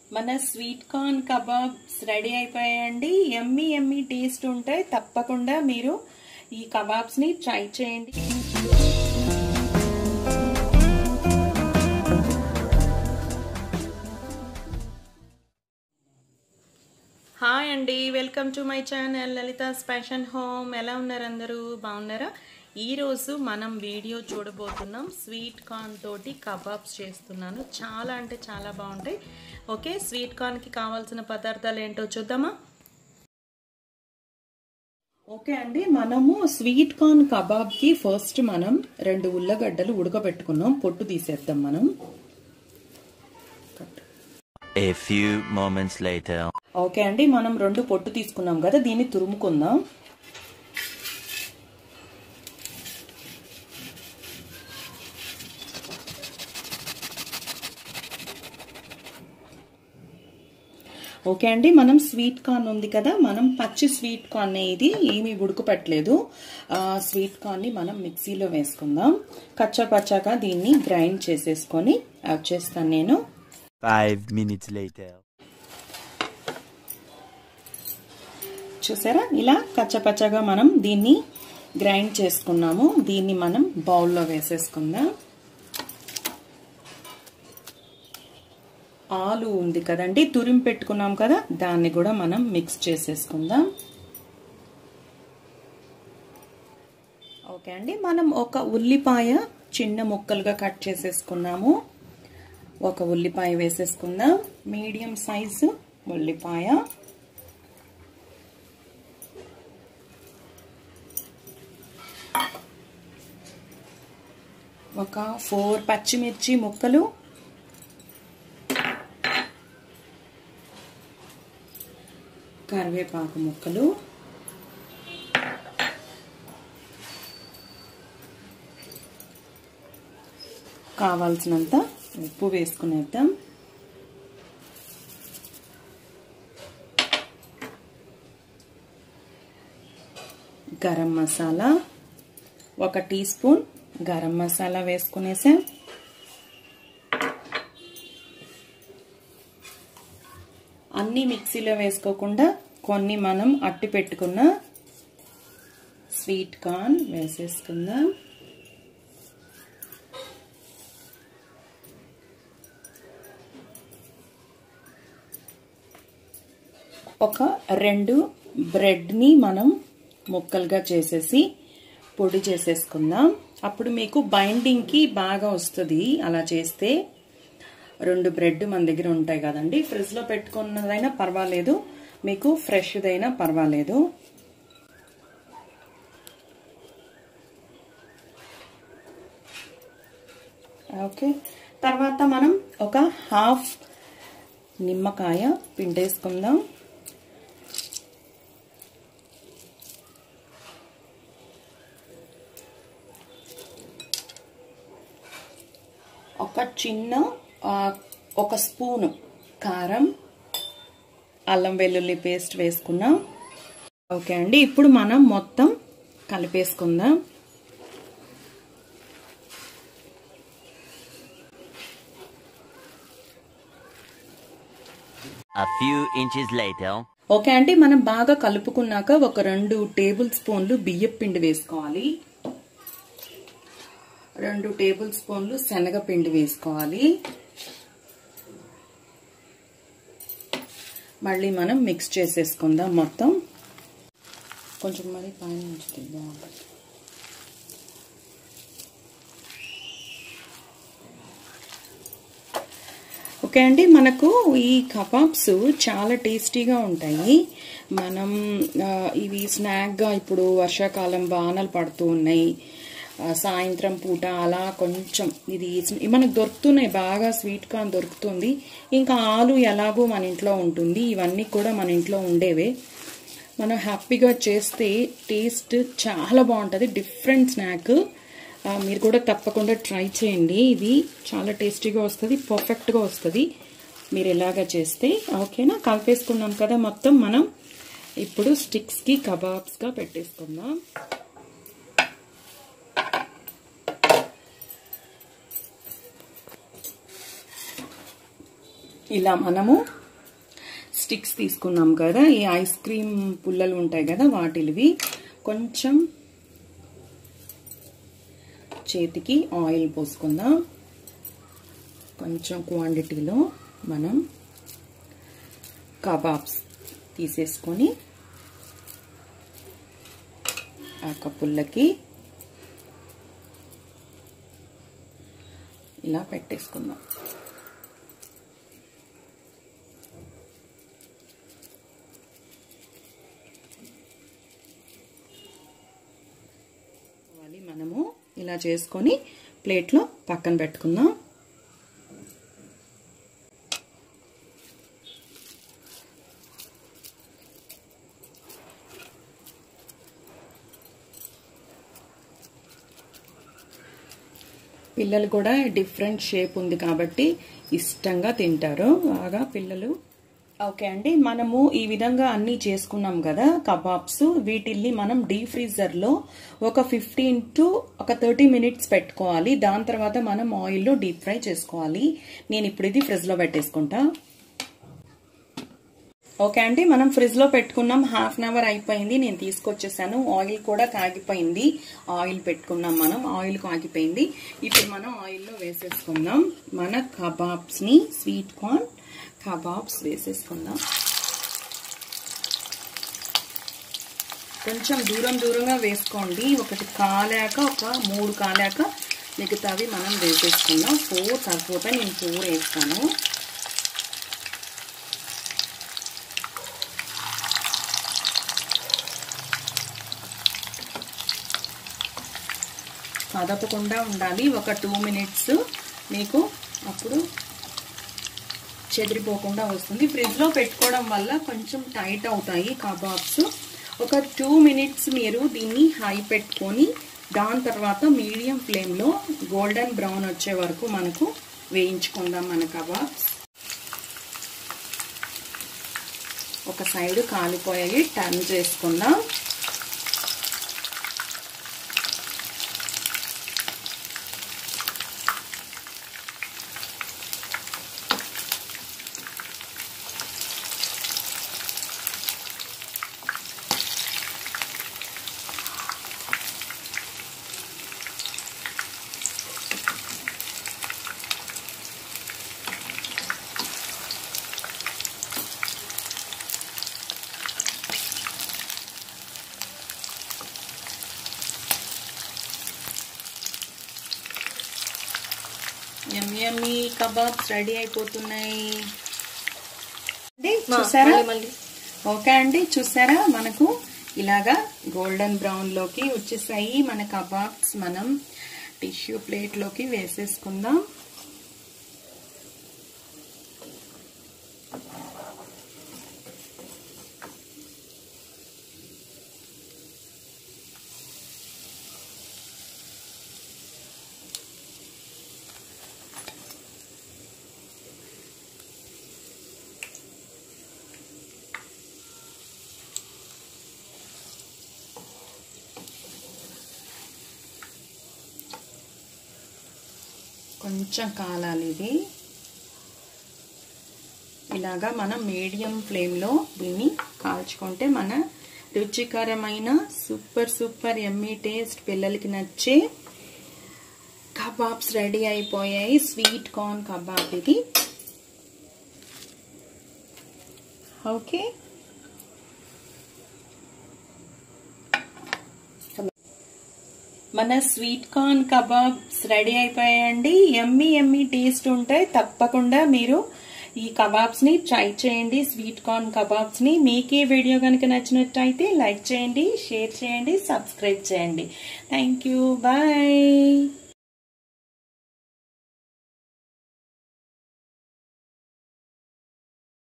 మన sweet corn kebabs ready అయిపోయాయండి yummy ఎమ్మి taste ఉంటాయి తప్పకుండా మీరు ఈ కబాబ్స్ని ట్రై చేయండి హాయ్ అండి welcome to my channel Lalitha special home ఎలా ఉన్నారు అందరూ బాగున్నారా ఈరోజు మనం వీడియో చూడబోతున్నాం స్వీట్ కార్న్ తోటి కబాబ్స్ చేస్తున్నాను చాలా అంటే చాలా బాగుంటాయి ఓకే స్వీట్ కార్న్కి కావాల్సిన పదార్థాలు ఏంటో చూద్దామా ఓకే అండి మనము స్వీట్ కార్న్ కబాబ్కి ఫస్ట్ మనం రెండు ఉల్లగడ్డలు ఉడకబెట్టుకున్నాం పొట్టు తీసేద్దాం మనం A few moments later. Okay అండి మనం రెండు పొట్టు తీసుకున్నాం కదా దీన్ని తురుముకుందాం ఓకే అండి మనం స్వీట్ కార్న్ ఉంది కదా మనం పచ్చి స్వీట్ కార్న్ ఇది ఏమీ ఉడకపెట్టలేదు స్వీట్ కార్న్ని మనం మిక్సీలో వేసుకుందాం కచ్చా పచ్చాగా దీన్ని గ్రైండ్ చేసేసుకొని వచ్చేస్తాను నేను Five minutes later. చూసారా ఇలా కచ్చపచ్చగా మనం దీన్ని గ్రైండ్ చేసుకున్నాము దీన్ని మనం బౌల్లో వేసేసుకుందాం ఆలు ఉంది కదండి తురిమి పెట్టుకున్నాం కదా దాన్ని కూడా మనం మిక్స్ చేసేసుకుందాం ఓకే అండి మనం ఒక ఉల్లిపాయ చిన్న ముక్కలుగా కట్ చేసేసుకున్నాము ఒక ఉల్లిపాయ వేసేసుకుందాం మీడియం సైజు ఉల్లిపాయ ఒక ఫోర్ పచ్చిమిర్చి ముక్కలు కరివేపాకు ముక్కలు కావాల్సినంత ఉప్పు వేసుకునేద్దాం గరం మసాలా ఒక టీ స్పూన్ గరం మసాలా వేసుకునేసాం అన్నీ మిక్సీలో వేసుకోకుండా కొన్ని మనం అట్టి పెట్టుకున్న స్వీట్ కార్న్ వేసేసుకుందాం ఒక రెండు బ్రెడ్ని మనం ముక్కలుగా చేసేసి పొడి చేసేసుకుందాం అప్పుడు మీకు బైండింగ్కి బాగా వస్తుంది అలా చేస్తే రెండు బ్రెడ్ మన దగ్గర ఉంటాయి కదండి ఫ్రిడ్జ్లో పెట్టుకున్నదైనా పర్వాలేదు మీకు ఫ్రెష్దైనా పర్వాలేదు ఓకే తర్వాత మనం ఒక హాఫ్ నిమ్మకాయ పిండేసుకుందాం ఒక చిన్న ఒక స్పూను కారం అల్లం వెల్లుల్లి పేస్ట్ వేసుకున్నాం ఓకే అండి ఇప్పుడు మనం మొత్తం కలిపేసుకుందాం A few inches later. Okay అండి మనం బాగా కలుపుకున్నాక ఒక రెండు టేబుల్ స్పూన్లు బియ్యం పిండి వేసుకోవాలి రెండు టేబుల్ స్పూన్లు శనగపిండి వేసుకోవాలి మళ్ళీ మనం మిక్స్ చేసేసుకుందాం మొత్తం కొంచెం మరి పైన ఉంచితే బాగుంటుంది ఓకే అండి మనకు ఈ కబాబ్స్ చాలా టేస్టీగా ఉంటాయి మనం ఇవి స్నాక్గా ఇప్పుడు వర్షాకాలం వానలు పడుతూ ఉన్నాయి సాయంత్రం పూట అలా కొంచెం ఇది మనకు దొరుకుతున్నాయి బాగా స్వీట్ కార్న్ దొరుకుతుంది ఇంకా ఆలు ఎలాగో మన ఇంట్లో ఉంటుంది ఇవన్నీ కూడా మన ఇంట్లో ఉండేవే మనం హ్యాపీగా చేస్తే టేస్ట్ చాలా బాగుంటుంది డిఫరెంట్ స్నాక్ మీరు కూడా తప్పకుండా ట్రై చేయండి ఇది చాలా టేస్టీగా వస్తుంది పర్ఫెక్ట్గా వస్తుంది మీరు ఎలాగా చేస్తే ఓకేనా కలిపేసుకున్నాం కదా మొత్తం మనం ఇప్పుడు స్టిక్స్కి కబాబ్స్గా పెట్టేసుకుందాం ఇలా మనము స్టిక్స్ తీసుకున్నాం కదా ఈ ఐస్ క్రీమ్ పుల్లలు ఉంటాయి కదా వాటివి కొంచెం చేతికి ఆయిల్ పోసుకుందాం కొంచెం క్వాంటిటీలో మనం కబాబ్స్ తీసేసుకొని ఆ కప్పుల్లకి ఇలా పెట్టేసుకుందాం అది మనము ఇలా చేసుకొని ప్లేట్లో పక్కన పెట్టుకుందాం పిల్లలు కూడా డిఫరెంట్ షేప్ ఉంది కాబట్టి ఇష్టంగా తింటారు బాగా పిల్లలు ఓకే అండి మనము ఈ విధంగా అన్ని చేసుకున్నాం కదా కబాబ్స్ వీటిల్ని మనం డీ ఫ్రీజర్లో ఒక ఫిఫ్టీన్ టు ఒక థర్టీ మినిట్స్ పెట్టుకోవాలి దాని తర్వాత మనం ఆయిల్లో డీప్ ఫ్రై చేసుకోవాలి నేను ఇప్పుడు ఇది ఫ్రిడ్జ్లో పెట్టేసుకుంటా ఓకే అండి మనం ఫ్రిడ్జ్ లో పెట్టుకున్నాం హాఫ్ అన్ అవర్ అయిపోయింది నేను తీసుకొచ్చేసాను ఆయిల్ కూడా కాగిపోయింది ఆయిల్ పెట్టుకున్నాం మనం ఆయిల్ కాగిపోయింది ఇప్పుడు మనం ఆయిల్లో వేసేసుకుందాం మన కబాబ్స్ ని స్వీట్ కార్న్ కబాబ్స్ వేసేసుకుందాం కొంచెం దూరం దూరంగా వేసుకోండి ఒకటి కాలాక ఒక మూడు కాలాక మిగతావి మనం వేసేసుకుందాం ఫోర్ సరిపోతే నేను ఫోర్ వేస్తాను కదపకుండా ఉండాలి ఒక టూ మినిట్స్ మీకు అప్పుడు చెదిరిపోకుండా వస్తుంది ఫ్రిడ్జ్లో పెట్టుకోవడం వల్ల కొంచెం టైట్ అవుతాయి కబాబ్స్ ఒక టూ మినిట్స్ మీరు దీన్ని హై పెట్టుకొని దాని తర్వాత మీడియం ఫ్లేమ్లో గోల్డెన్ బ్రౌన్ వచ్చే వరకు మనకు వేయించుకుందాం మన కబాబ్స్ ఒక సైడ్ కాలిపోయాయి టర్న్ చేసుకుందాం యమ్మీ యమ్మీ కబాబ్స్ రెడీ అయిపోతున్నాయి చూసారా ఓకే అండి చూసారా మనకు ఇలాగా గోల్డెన్ బ్రౌన్ లోకి వచ్చేసాయి మన కబాబ్స్ మనం టిష్యూ ప్లేట్ లోకి వేసేసుకుందాం కొంచెం కాలాలి ఇది ఇలాగా మనం మీడియం ఫ్లేమ్లో దీన్ని కాల్చుకుంటే మన రుచికరమైన సూపర్ సూపర్ ఎమ్మీ టేస్ట్ పిల్లలకి నచ్చే కబాబ్స్ రెడీ అయిపోయాయి స్వీట్ కార్న్ కబాబ్ ఇది ఓకే మన స్వీట్ కార్న్ కబాబ్స్ రెడీ అయిపోయాయండి ఎమ్మి ఎమ్మి టేస్ట్ ఉంటాయి తప్పకుండా మీరు ఈ కబాబ్స్ ని ట్రై చేయండి స్వీట్ కార్న్ కబాబ్స్ ని మీకు ఈ వీడియో కనుక నచ్చినట్టయితే లైక్ చేయండి షేర్ చేయండి సబ్స్క్రైబ్ చేయండి థ్యాంక్ యూ బాయ్